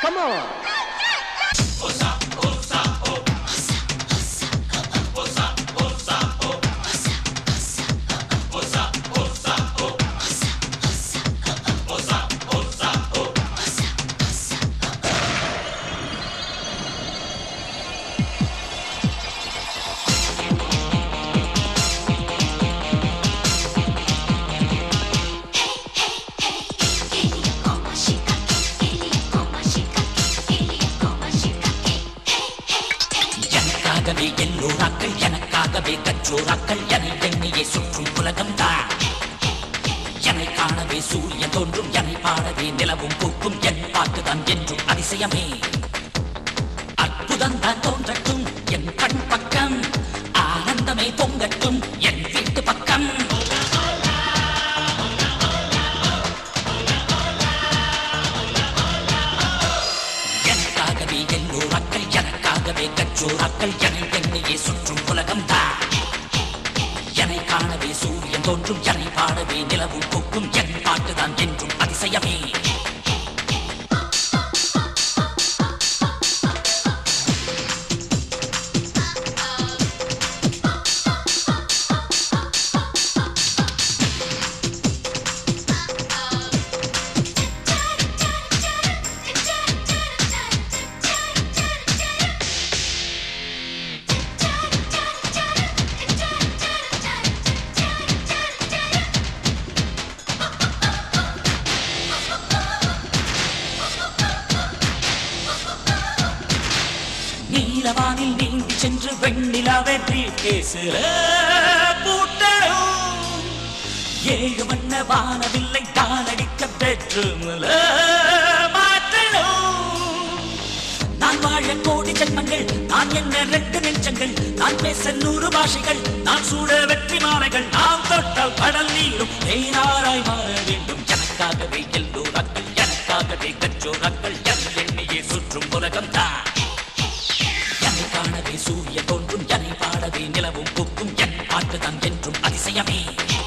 Come on. எனக்காகவே எல்லோராக்கள் எனக்காகவே கற்றோராக்கள் என எண்ணியே சுற்றும் உலகம் தான் என்னை காணவே சூரியன் தோன்றும் என்னை பாடவே நிலவும் பூக்கும் என் பாட்டுதான் என்றும் அதிசயமே அற்புதம் தான் தோன்றட்டும் என் கண் பக்கம் ஆனந்தமே பொங்கட்டும் என் வீட்டு பக்கம் எனக்காகவே எல்லோராக்கள் எனக்காகவே கற்றோராக்கள் என எண்ணியே சுற்றும் உலகம் தான் என்னை காணவே சூரியன் தோன்றும் என்னை பாடவே நிலவும் கொக்கும் என் பாட்டுதான் என்றும் அதிசயமே நீலவானில் நீந்தி சென்று வெண்ணிலாவை கேசுல பூட்டணும் ஏழு வண்ண வானவில்லை தானடிக்க பெற்றுமுல மாற்றணும் நான் வாழ கோடி ஜென்மங்கள் நான் என்ன ரெண்டு நெஞ்சங்கள் நான் பேச நூறு பாஷைகள் நான் சூட வெற்றி மாலைகள் நாம் தொட்டால் கடல் நீரும் தேனாராய் மாற வேண்டும் எனக்காகவே எல்லோராக்கள் எனக்காகவே கற்றோராக்கள் என் எண்ணியே சுற்றும் உலகம் தான் என்னை காணவே சூரியன் தோன்றும் என்னை பாடவே நிலவும் பூக்கும் என் பாட்டுதான் என்றும் அதிசயமே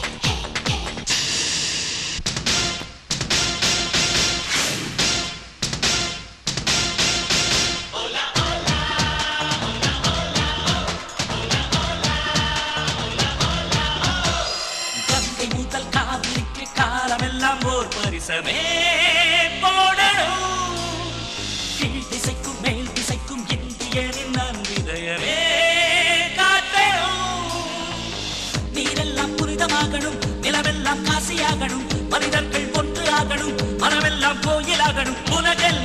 கங்கை முதல் காவிரிக்கு காலமெல்லாம் ஓர் பரிசமே போடணும் கீழ் திசைக்கும் மேல் திசைக்கும் இந்தியரின் நன்விதயமே காட்டணும் நீரெல்லாம் புனிதமாகணும் நிலவெல்லாம் காசியாகணும் மனிதர்கள் ஒன்று ஆகணும் மனமெல்லாம் கோயிலாகணும் உலகெல்லாம்